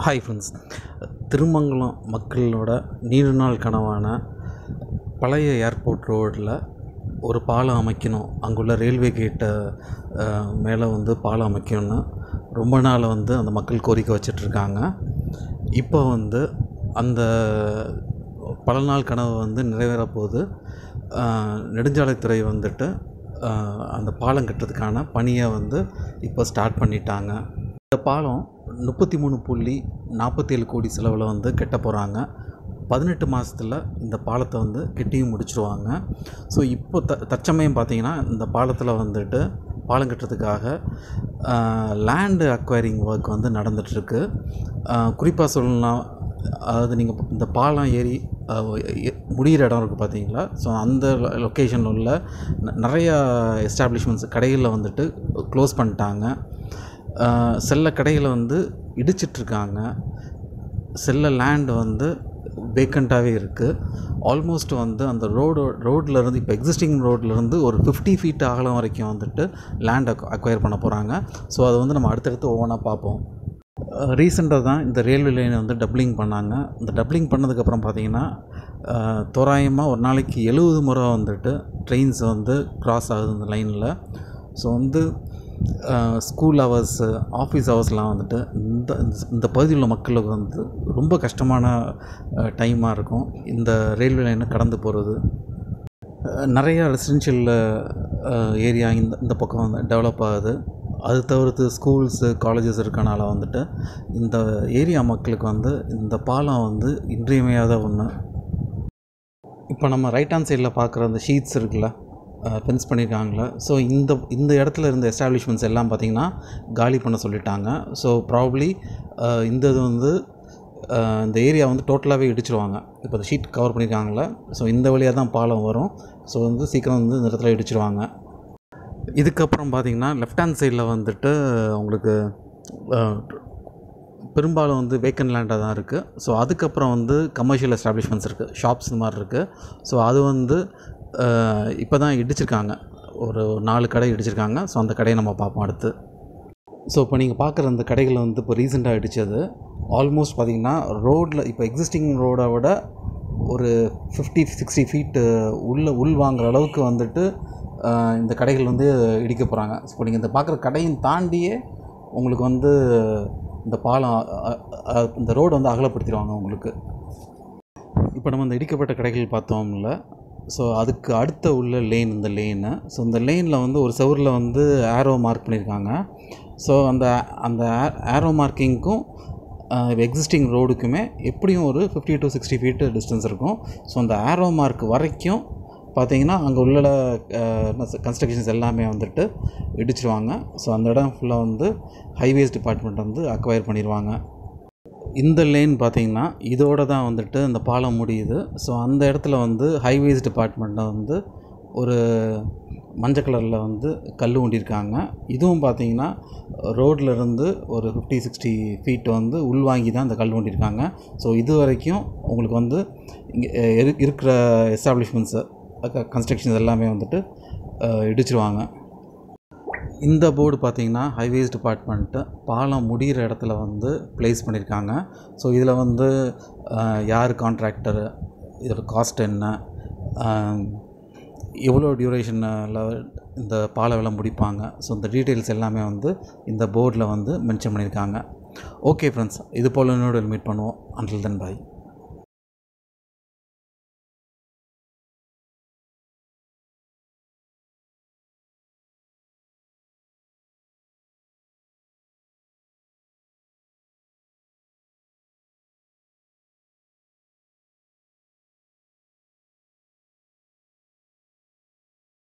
hi friends Thirumangalam மக்களோட நீண்ட நாள் கனவான பழைய ஏர்போர்ட் ரோடில் ஒரு பாலம் அமைக்கணும் அங்குள்ள ரயில்வே கேட்டை மேலே வந்து பாலம் அமைக்கணும்னு ரொம்ப நாள் வந்து அந்த மக்கள் கோரிக்கை வச்சிட்ருக்காங்க இப்போ வந்து அந்த பல நாள் கனவு வந்து நிறைவேற போகுது நெடுஞ்சாலைத்துறை வந்துட்டு ஆஹ், அந்த பாலம் கட்டுறதுக்கான பணியை வந்து இப்போ ஸ்டார்ட் பண்ணிட்டாங்க இந்த பாலம் முப்பத்தி மூணு புள்ளி நாற்பத்தேழு கோடி செலவில் வந்து கட்ட போகிறாங்க பதினெட்டு மாதத்தில் இந்த பாலத்தை வந்து கட்டியும் முடிச்சிருவாங்க ஸோ இப்போ த தற்சமயம் பார்த்தீங்கன்னா இந்த பாலத்தில் வந்துட்டு பாலம் கட்டுறதுக்காக லேண்டு அக்வயரிங் ஒர்க் வந்து நடந்துகிட்ருக்கு குறிப்பாக சொல்லணும்னா அதாவது நீங்கள் இந்த பாலம் ஏறி அஹ், எ- முடிகிற இடம் இருக்குது பார்த்தீங்களா ஸோ அந்த லொக்கேஷனில் உள்ள ந- நிறையா எஸ்டாப்ளிஷ்மெண்ட்ஸ் கடைகளில் வந்துட்டு க்ளோஸ் பண்ணிட்டாங்க அஹ், சில கடைகளை வந்து இடிச்சிட்ருக்காங்க சில லேண்ட் வந்து வேக்கண்ட்டாகவே இருக்குது ஆல்மோஸ்ட் வந்து அந்த ரோடு ரோட்லேருந்து இப்போ எக்ஸிஸ்டிங் ரோட்லேருந்து ஒரு ஃபிஃப்டி ஃபீட் அகலம் வரைக்கும் வந்துட்டு லேண்ட் அக்வயர் பண்ண போகிறாங்க ஸோ அதை வந்து நம்ம அடுத்தடுத்து ஒவ்வொன்றா பார்ப்போம் ரீசெண்டாக தான் இந்த ரயில்வே லைனை வந்து டப்ளிங் பண்ணாங்க இந்த டப்ளிங் பண்ணதுக்கப்புறம் பார்த்தீங்கன்னா தோராயமாக ஒரு நாளைக்கு எழுபது முறை வந்துட்டு ட்ரெயின்ஸ் வந்து கிராஸ் ஆகுது இந்த லைனில் ஸோ வந்து ஸ்கூல் ஹவர்ஸு ஆஃபீஸ் ஹவர்ஸ்லாம் வந்துட்டு இந்த இந்த பகுதியில் உள்ள மக்களுக்கு வந்து ரொம்ப கஷ்டமான டைமாக இருக்கும் இந்த ரயில்வே லைனை கடந்து போகிறது நிறைய ரெசிடென்ஷியல் ஏரியா இந்த இந்த பக்கம் வந்து டெவலப் ஆகுது அது தவிர்த்து ஸ்கூல்ஸு காலேஜஸ் இருக்கனால வந்துட்டு இந்த ஏரியா மக்களுக்கு வந்து இந்த பாலம் வந்து இன்றியமையாத ஒன்று இப்போ நம்ம ரைட் ஹேண்ட் சைடில் பார்க்குற அந்த ஷீட்ஸ் இருக்குல்ல ஃபென்ஸ் பண்ணியிருக்காங்களே ஸோ இந்த இந்த இடத்துல இருந்த எஸ்டாப்ளிஷ்மெண்ட்ஸ் எல்லாம் பார்த்திங்கன்னா காலி பண்ண சொல்லிட்டாங்க ஸோ ப்ராப்ளி இந்த இது வந்து அஹ், இந்த ஏரியா வந்து டோட்டலாகவே இடிச்சிருவாங்க இப்போ இந்த ஷீட் கவர் பண்ணியிருக்காங்களே ஸோ இந்த வழியாக தான் பாலம் வரும் ஸோ வந்து சீக்கிரம் வந்து இந்த இடத்துல இடிச்சிருவாங்க இதுக்கப்புறம் பார்த்தீங்கன்னா லெஃப்ட் ஹேண்ட் சைடில் வந்துட்டு உங்களுக்கு அஹ், பெரும்பாலும் வந்து வேக்கன் லேண்டாக தான் இருக்குது ஸோ அதுக்கப்புறம் வந்து கமர்ஷியல் எஸ்டாப்ளிஷ்மெண்ட்ஸ் இருக்குது ஷாப்ஸ் இந்த மாதிரி இருக்குது ஸோ அது வந்து இப்போ தான் இடிச்சிருக்காங்க ஒரு நாலு கடை இடிச்சிருக்காங்க ஸோ அந்த கடையை நம்ம பார்ப்போம் அடுத்து ஸோ இப்போ நீங்கள் பார்க்குற அந்த கடைகள் வந்து இப்போ ரீசெண்டாக இடித்தது ஆல்மோஸ்ட் பார்த்தீங்கன்னா ரோட்டில் இப்போ எக்ஸிஸ்டிங் ரோடை விட ஒரு ஃபிஃப்டி சிக்ஸ்டி ஃபீட்டு உள்ள உள் வாங்குற அளவுக்கு வந்துட்டு அஹ், இந்த கடைகள் வந்து இடிக்க போகிறாங்க ஸோ நீங்கள் இந்த பார்க்குற கடையும் தாண்டியே உங்களுக்கு வந்து இந்த பாலம் அ- அ- இந்த ரோடு வந்து அகலப்படுத்திடுவாங்க உங்களுக்கு இப்போ நம்ம இந்த இடிக்கப்பட்ட கடைகள் பார்த்தோம்ல ஸோ அதுக்கு அடுத்த உள்ள லேன் இந்த லேனு ஸோ இந்த லேனில் வந்து ஒரு செவரில் வந்து ஆரோ மார்க் பண்ணியிருக்காங்க ஸோ அந்த அந்த ஆரோ மார்க்கிங்க்கும் எக்ஸிஸ்டிங் ரோடுக்குமே எப்படியும் ஒரு fifty to sixty feet distance இருக்கும் ஸோ அந்த ஆரோ மார்க் வரைக்கும் பார்த்தீங்கன்னா அங்கே உள்ள கன்ஸ்ட்ரக்ஷன்ஸ் எல்லாமே வந்துட்டு இடிச்சிருவாங்க ஸோ அந்த இடம் ஃபுல்லாக வந்து ஹைவேஸ் டிபார்ட்மெண்ட் வந்து அக்வயர் பண்ணிடுவாங்க இந்த லேன் பார்த்தீங்கன்னா இதோட தான் வந்துட்டு இந்த பாலம் முடியுது ஸோ அந்த இடத்துல வந்து ஹைவேஸ் டிபார்ட்மெண்ட்டை வந்து ஒரு மஞ்சள் கலரில் வந்து கல் ஊண்டியிருக்காங்க இதுவும் பார்த்தீங்கன்னா ரோட்ல இருந்து ஒரு ஃபிஃப்டி சிக்ஸ்டி ஃபீட் வந்து உள்வாங்கி தான் இந்த கல் ஊண்டியிருக்காங்க ஸோ இது வரைக்கும் உங்களுக்கு வந்து இங்கே இரு- இருக்கிற எஸ்டாப்ளிஷ்மெண்ட்ஸு கன்ஸ்ட்ரக்ஷன்ஸ் எல்லாமே வந்துட்டு அஹ், இடிச்சிருவாங்க இந்த போர்டு பார்த்தீங்கன்னா ஹைவேஸ் டிபார்ட்மெண்ட்டு பாலம் முடிகிற இடத்துல வந்து ப்ளேஸ் பண்ணியிருக்காங்க ஸோ இதில் வந்து அஹ், யார் கான்ட்ராக்டரு இதோட காஸ்ட் என்ன அஹ், எவ்வளோ டியூரேஷனில் இந்த பால வேலை முடிப்பாங்க ஸோ இந்த டீட்டெயில்ஸ் எல்லாமே வந்து இந்த போர்டில் வந்து மென்ஷன் பண்ணியிருக்காங்க ஓகே ஃப்ரெண்ட்ஸ் இது போல் இன்னொரு மீட் பண்ணுவோம் அண்டில் தென் பாய்